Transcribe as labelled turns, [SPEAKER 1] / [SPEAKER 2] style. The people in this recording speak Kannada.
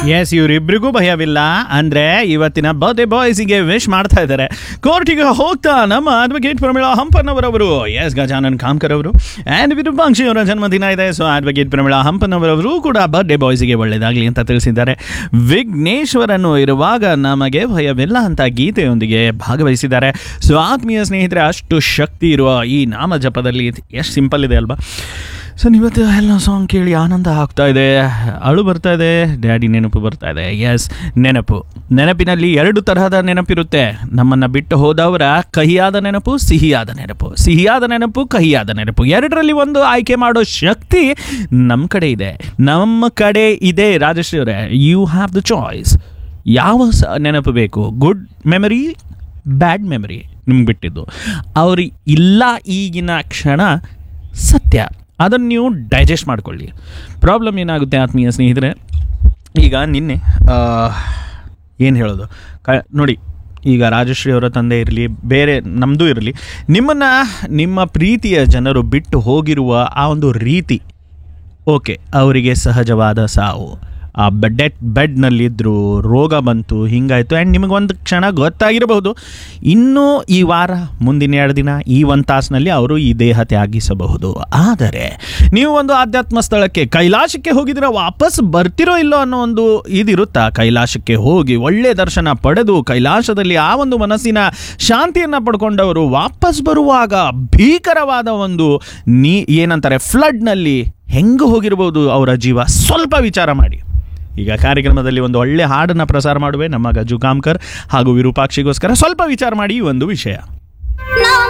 [SPEAKER 1] ಎಸ್ ಇವರಿಬ್ರಿಗೂ ಭಯವಿಲ್ಲ ಅಂದ್ರೆ ಇವತ್ತಿನ ಬರ್ತ್ಡೇ ಬಾಯ್ಸಿಗೆ ವಿಶ್ ಮಾಡ್ತಾ ಇದ್ದಾರೆ ಕೋರ್ಟಿಗೆ ಹೋಗ್ತಾ ನಮ್ಮ ಅಡ್ವೊಕೇಟ್ ಪ್ರಮಿಳಾ ಹಂಪನ್ನವರವರು ಎಸ್ ಗಜಾನನ್ ಕಾಮ್ಕರ್ ಅವರು ಆ್ಯಂಡ್ ವಿರೂಪಾಕ್ಷಿ ಅವರ ಜನ್ಮದಿನ ಇದೆ ಸೊ ಅಡ್ವೊಕೇಟ್ ಪ್ರಮಿಳಾ ಹಂಪನ್ನವರವರು ಕೂಡ ಬರ್ತ್ಡೇ ಬಾಯ್ಸಿಗೆ ಒಳ್ಳೆಯದಾಗಲಿ ಅಂತ ತಿಳಿಸಿದ್ದಾರೆ ವಿಘ್ನೇಶ್ವರನು ಇರುವಾಗ ನಮಗೆ ಭಯವಿಲ್ಲ ಅಂತ ಗೀತೆಯೊಂದಿಗೆ ಭಾಗವಹಿಸಿದ್ದಾರೆ ಸೊ ಆತ್ಮೀಯ ಸ್ನೇಹಿತರೆ ಅಷ್ಟು ಶಕ್ತಿ ಇರುವ ಈ ನಾಮ ಜಪದಲ್ಲಿ ಎಷ್ಟು ಸಿಂಪಲ್ ಇದೆ ಅಲ್ವಾ ಸೊ ಇವತ್ತು ಎಲ್ಲ ಸಾಂಗ್ ಕೇಳಿ ಆನಂದ ಆಗ್ತಾ ಇದೆ ಅಳು ಬರ್ತಾ ಇದೆ ಡ್ಯಾಡಿ ನೆನಪು ಬರ್ತಾ ಇದೆ ಎಸ್ ನೆನಪು ನೆನಪಿನಲ್ಲಿ ಎರಡು ತರಹದ ನೆನಪಿರುತ್ತೆ ನಮ್ಮನ್ನು ಬಿಟ್ಟು ಹೋದವರ ಕಹಿಯಾದ ನೆನಪು ಸಿಹಿಯಾದ ನೆನಪು ಸಿಹಿಯಾದ ನೆನಪು ಕಹಿಯಾದ ನೆನಪು ಎರಡರಲ್ಲಿ ಒಂದು ಆಯ್ಕೆ ಮಾಡೋ ಶಕ್ತಿ ನಮ್ಮ ಕಡೆ ಇದೆ ನಮ್ಮ ಕಡೆ ಇದೆ ರಾಜಶ್ರೀ ಅವರೇ ಯು ಹ್ಯಾವ್ ದ ಚಾಯ್ಸ್ ಯಾವ ಸ ನೆನಪು ಬೇಕು ಗುಡ್ ಮೆಮರಿ ಬ್ಯಾಡ್ ಮೆಮರಿ ನಿಮ್ಗೆ ಬಿಟ್ಟಿದ್ದು ಅವ್ರು ಇಲ್ಲ ಈಗಿನ ಕ್ಷಣ ಸತ್ಯ ಅದನ್ನು ನೀವು ಡೈಜೆಸ್ಟ್ ಮಾಡ್ಕೊಳ್ಳಿ ಪ್ರಾಬ್ಲಮ್ ಏನಾಗುತ್ತೆ ಆತ್ಮೀಯ ಸ್ನೇಹಿತರೆ ಈಗ ನಿನ್ನೆ ಏನು ಹೇಳೋದು ಕ ನೋಡಿ ಈಗ ರಾಜಶ್ರೀ ಅವರ ತಂದೆ ಇರಲಿ ಬೇರೆ ನಮ್ಮದು ಇರಲಿ ನಿಮ್ಮನ್ನು ನಿಮ್ಮ ಪ್ರೀತಿಯ ಜನರು ಬಿಟ್ಟು ಹೋಗಿರುವ ಆ ಒಂದು ರೀತಿ ಓಕೆ ಅವರಿಗೆ ಸಹಜವಾದ ಸಾವು ಆ ಬೆಡ್ ಬೆಡ್ನಲ್ಲಿದ್ದರು ರೋಗ ಬಂತು ಹಿಂಗಾಯಿತು ಆ್ಯಂಡ್ ನಿಮಗೊಂದು ಕ್ಷಣ ಗೊತ್ತಾಗಿರಬಹುದು ಇನ್ನೂ ಈ ವಾರ ಮುಂದಿನ ಎರಡು ದಿನ ಈ ಒಂದು ತಾಸಿನಲ್ಲಿ ಅವರು ಈ ದೇಹ ತ್ಯಾಗಿಸಬಹುದು ಆದರೆ ನೀವು ಒಂದು ಆಧ್ಯಾತ್ಮ ಸ್ಥಳಕ್ಕೆ ಕೈಲಾಸಕ್ಕೆ ಹೋಗಿದ್ರೆ ವಾಪಸ್ ಬರ್ತಿರೋ ಇಲ್ಲೋ ಅನ್ನೋ ಒಂದು ಇದಿರುತ್ತಾ ಕೈಲಾಸಕ್ಕೆ ಹೋಗಿ ಒಳ್ಳೆ ದರ್ಶನ ಪಡೆದು ಕೈಲಾಸದಲ್ಲಿ ಆ ಒಂದು ಮನಸ್ಸಿನ ಶಾಂತಿಯನ್ನು ಪಡ್ಕೊಂಡವರು ವಾಪಸ್ ಬರುವಾಗ ಭೀಕರವಾದ ಒಂದು ನೀ ಏನಂತಾರೆ ಫ್ಲಡ್ನಲ್ಲಿ ಹೆಂಗೆ ಹೋಗಿರ್ಬೋದು ಅವರ ಜೀವ ಸ್ವಲ್ಪ ವಿಚಾರ ಮಾಡಿ ಈಗ ಕಾರ್ಯಕ್ರಮದಲ್ಲಿ ಒಂದು ಒಳ್ಳೆ ಹಾಡನ್ನು ಪ್ರಸಾರ ಮಾಡುವೆ ನಮ್ಮ ಗಜು ಕಾಮ್ಕರ್ ಹಾಗೂ ವಿರೂಪಾಕ್ಷಿಗೋಸ್ಕರ ಸ್ವಲ್ಪ ವಿಚಾರ ಮಾಡಿ ಈ ಒಂದು ವಿಷಯ